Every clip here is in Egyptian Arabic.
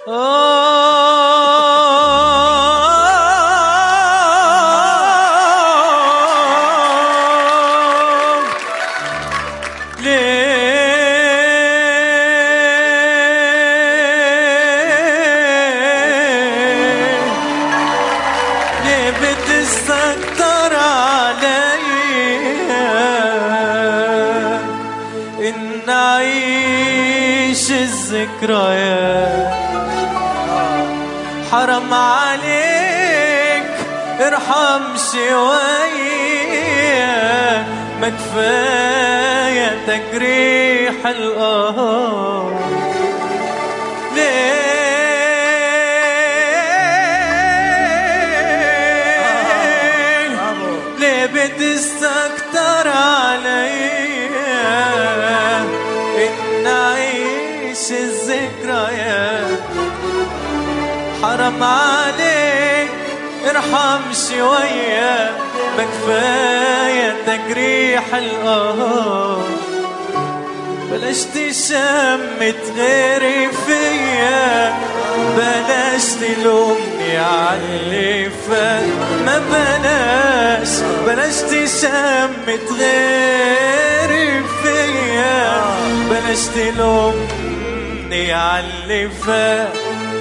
بتستكتر عليا إن أعيش الذكريات حرام عليك ارحم شوية ما كفاية تجريح القهار ليه ليه بتستكتر عليا إن أعيش الذكريات حرام عليك ارحم شوية ما كفاية تجريح القهار بلاش تشمت غيري فيا بلاش تلومني عاللي فات ما بلاش بلاش تشمت غيري فيا بلاش تلومني عاللي فات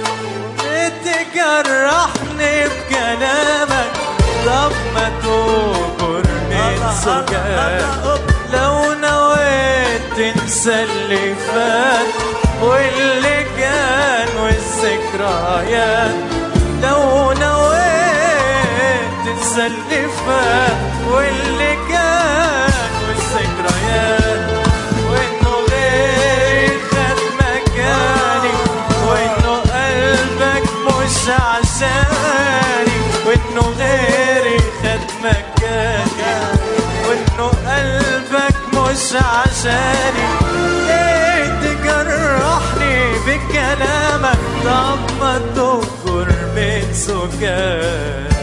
تجرحني بكلامك طب ما تجرني سكات لو نويت تنسى اللي فات واللي كان والذكريات لو نويت تنسى اللي فات واللي كان والذكريات وانه غيري خد مكاني وانه قلبك مش عشاني وانه غيري خد مكاني وانه قلبك مش عشاني ليه تجرحني بكلامك طب ما تغفر من سكاني